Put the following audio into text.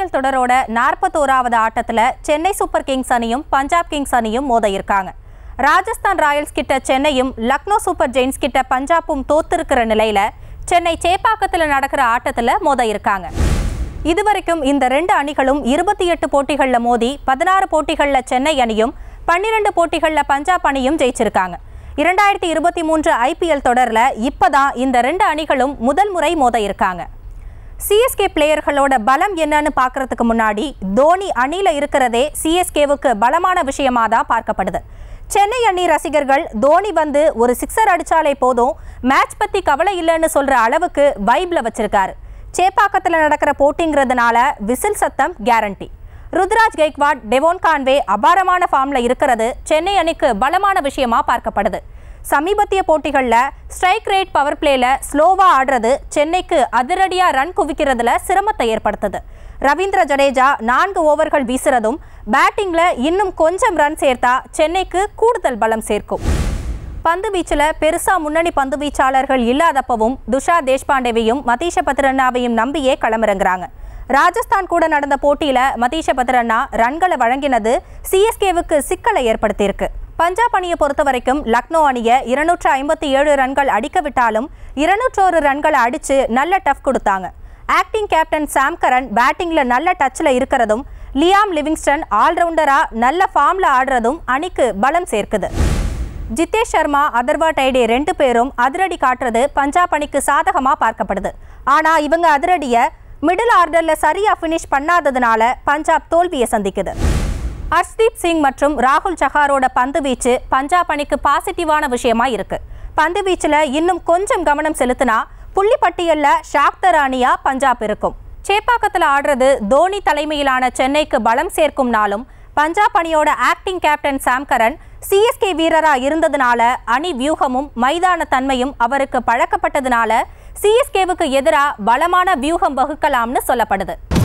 IPL தொடரோட நாற்பத்தோராவது ஆட்டத்தில் Chennai super Kings அணியும் Punjab Kings அணியும் மோத இருக்காங்க ராஜஸ்தான் ராயல்ஸ் கிட்ட சென்னையும் லக்னோ சூப்பர் ஜெயின்ஸ் கிட்ட பஞ்சாப்பும் தோத்திருக்கிற நிலையில சென்னை சேப்பாக்கத்தில் நடக்கிற ஆட்டத்தில் மோத இருக்காங்க இதுவரைக்கும் இந்த ரெண்டு அணிகளும் இருபத்தி எட்டு போட்டிகளில் மோதி பதினாறு போட்டிகளில் சென்னை அணியும் பன்னிரண்டு போட்டிகளில் பஞ்சாப் அணியும் ஜெயிச்சிருக்காங்க இரண்டாயிரத்தி இருபத்தி மூன்று ஐபிஎல் தொடரில் இப்பதான் இந்த ரெண்டு அணிகளும் முதல் முறை மோத இருக்காங்க சிஎஸ்கே பிளேயர்களோட பலம் என்னன்னு பார்க்கறதுக்கு முன்னாடி தோனி அணியில இருக்கிறதே சிஎஸ்கேவுக்கு பலமான விஷயமா தான் பார்க்கப்படுது சென்னை அணி ரசிகர்கள் தோனி வந்து ஒரு சிக்ஸர் அடிச்சாலே போதும் மேட்ச் பத்தி கவலை இல்லைன்னு சொல்ற அளவுக்கு வைப்ல வச்சிருக்காரு சேப்பாக்கத்தில் நடக்கிற போட்டிங்கிறதுனால விசில் சத்தம் guarantee Ruturaj Gaikwad Devon Conway அபாரமான ஃபார்ம்ல இருக்கிறது சென்னை அணிக்கு பலமான விஷயமா பார்க்கப்படுது சமீபத்திய போட்டிகளில் ஸ்ட்ரைக் ரேட் பவர் பிளேல ஸ்லோவா ஆடுறது சென்னைக்கு அதிரடியா ரன் குவிக்கிறதுல சிரமத்தை ஏற்படுத்துது ரவீந்திர ஜடேஜா நான்கு ஓவர்கள் வீசுறதும் பேட்டிங்ல இன்னும் கொஞ்சம் ரன் சேர்த்தா சென்னைக்கு கூடுதல் பலம் சேர்க்கும் பந்து வீச்சில் பெருசா முன்னணி பந்து வீச்சாளர்கள் இல்லாதப்பவும் துஷார் தேஷ்பாண்டேவையும் மதீஷ பத்ரண்ணாவையும் நம்பியே களமிறங்குறாங்க ராஜஸ்தான் கூட நடந்த போட்டியில மதீஷ பத்ரண்ணா ரன்களை வழங்கினது சிஎஸ்கேவுக்கு சிக்கலை ஏற்படுத்தியிருக்கு பஞ்சாப் அணியை பொறுத்த வரைக்கும் லக்னோ அணியை இருநூற்று ஐம்பத்தி ஏழு ரன்கள் அடிக்க விட்டாலும் இருநூற்றோரு ரன்களை அடிச்சு நல்ல டஃப் கொடுத்தாங்க ஆக்டிங் கேப்டன் சாம் கரன் பேட்டிங்ல நல்ல டச்ல இருக்கிறதும் லியாம் லிவிங்ஸ்டன் ஆல்ரவுண்டரா நல்ல ஃபார்ம்ல ஆடுறதும் அணிக்கு பலம் சேர்க்குது ஜித்தேஷ் சர்மா அதர்வா டைடே ரெண்டு பேரும் அதிரடி காட்டுறது பஞ்சாப் அணிக்கு சாதகமா பார்க்கப்படுது ஆனா இவங்க அதிரடிய மிடில் ஆர்டர்ல சரியா ஃபினிஷ் பண்ணாததுனால பஞ்சாப் தோல்வியை சந்திக்குது ஹர்ஷ்தீப் சிங் மற்றும் ராகுல் சஹாரோட பந்து வீச்சு பஞ்சாப் அணிக்கு பாசிட்டிவான விஷயமா இருக்கு பந்து வீச்சில் இன்னும் கொஞ்சம் கவனம் செலுத்தினா புள்ளி பட்டியல்ல ஷாக்தர் அணியா பஞ்சாப் இருக்கும் சேப்பாக்கத்தில் ஆடுறது தோனி தலைமையிலான சென்னைக்கு பலம் சேர்க்கும் நாளும் பஞ்சாப் அணியோட acting captain Sam Curran CSK வீரரா இருந்ததுனால அணி வியூகமும் மைதான தன்மையும் அவருக்கு பழக்கப்பட்டதுனால சிஎஸ்கேவுக்கு எதிராக பலமான வியூகம் வகுக்கலாம்னு சொல்லப்படுது